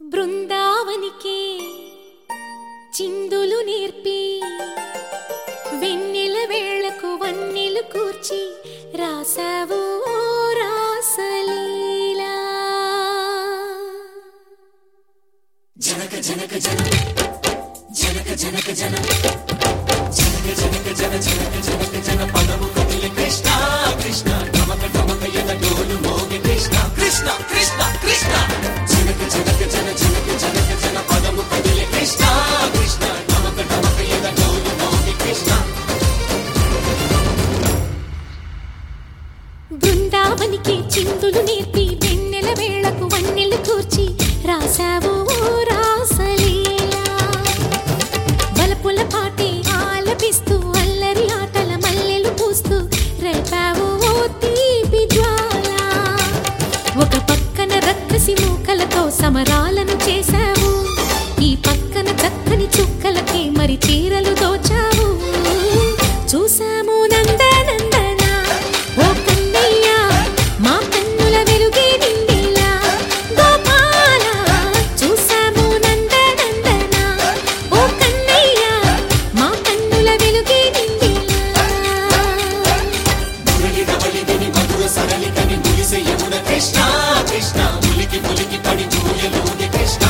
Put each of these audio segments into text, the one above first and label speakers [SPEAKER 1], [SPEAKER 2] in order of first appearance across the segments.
[SPEAKER 1] బృందావనికి చిందులు నేర్పి వెన్నెల వేళకు వన్నెలు కూర్చి రాసావు ఓ రాసలీలా
[SPEAKER 2] కృష్ణ కృష్ణ కృష్ణ జనక జనక జన జనక జనక జన పదము కదిలే కృష్ణ కృష్ణ నమక నమక ఎద డోలు మోగి కృష్ణ
[SPEAKER 1] బృందావనికి చిందులు నేర్పి వెన్నెల వేళకు వన్నెలు కూర్చి రాసావు ఓ రాసలీలా బలపుల పాటే ఆలపిస్తూ అల్లరి ఆటల మల్లెలు పూస్తూ రేపావు ఓ తీపి జ్వాల ఒక పక్కన రక్కసి మూకలతో సమరాలను చేశావు ఈ పక్కన చక్కని చుక్కలకి మరి చీరలు దోచావు చూసాము నందనందన ఓ కన్నయ్య మా కన్నుల వెలుగే నిండిలా గోపాల చూసాము నందనందన ఓ కన్నయ్య మా కన్నుల వెలుగే నిండిలా
[SPEAKER 2] మురళి రవళి విని మధుర సరళి కని ములిసే యమున కృష్ణ కృష్ణ ములికి ములికి పడి జూయలోని కృష్ణ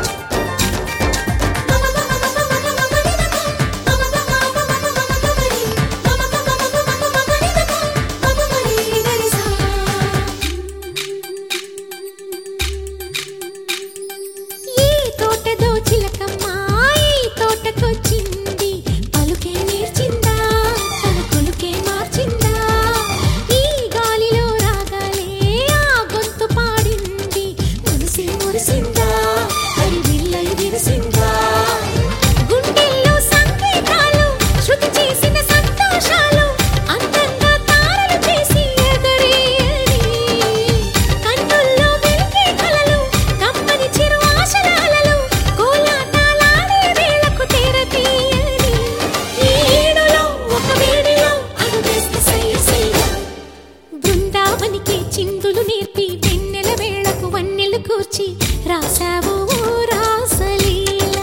[SPEAKER 1] ఈ తోటదో చిలకమ్మ ఈ తోటకొచ్చింది పలుకే నేర్చిందా తన కొలుకే మార్చిందా ఈ గాలిలో రాగాలే ఆ గొంతు పాడింది మనసే మురిసిందా హరి విల్లై విరిసిందా గుండెల్లో సంకేతాలు శృతి చేసిన సంతోషాలు అందంగా తారలు చేసి ఎగరేయని కన్నుల్లో వెలిగే కలలు కమ్మని చిరు ఆశలాలలు కోలాటాలాడే వేళకు తెరతీయని ఈ ఏడులో ఒక వేడిలో అడుగేస్తే సయ్య సయ్య బృందావనికి చిందులు నేర్పి వెన్నెల వేళకు వన్నెలు కూర్చి రాసావు ఓ రాసలీలా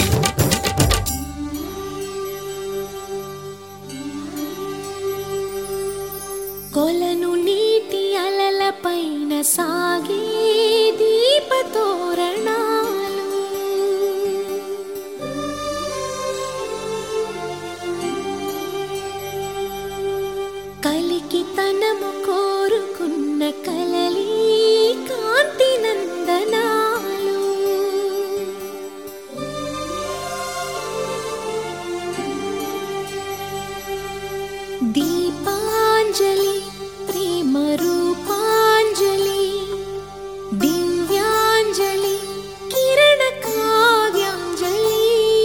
[SPEAKER 1] కొలను నీటి అలల పైన సాగే దీపతోరణాలు కలికి తనము కోరుకున్న కలలి కాంతి నందనాలు దీపాంజలి ప్రేమ రూపాంజలి దివ్యాంజలి కిరణ కావ్యాంజలి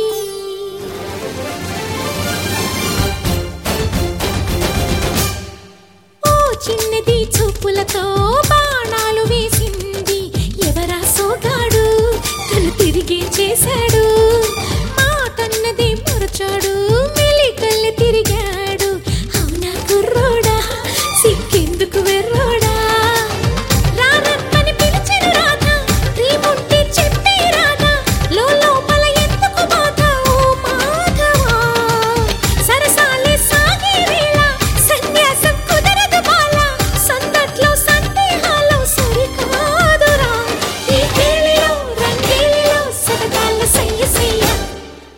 [SPEAKER 1] ఓ చిన్నది చూపులతో బాణాలు వేసింది ఎవరా సోగాడు తను తిరిగి చేశాడు మాటన్నది మరచాడు మెలికల్లి తిరిగాడు అవునా కుర్రోడా సిక్కెందుకు వెర్రోడా రారమ్మని పిలిచెను రాధా రీముంటి చెప్పే రాధా లోపల ఎందుకు బాధ ఓ మాధవా సరసాలే సాగే వేళ సన్యాసం కుదరదు బాల సందట్లో సందేహాలు సరికాదురా ఈ కేళిలో రంగేలిలో సరదాల సయ్య సయ్య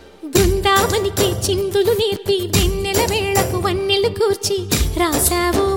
[SPEAKER 1] బృందావనికి చిందులు నేర్పి వెన్నెల వేళకు వన్నెలు కూర్చి రాసావు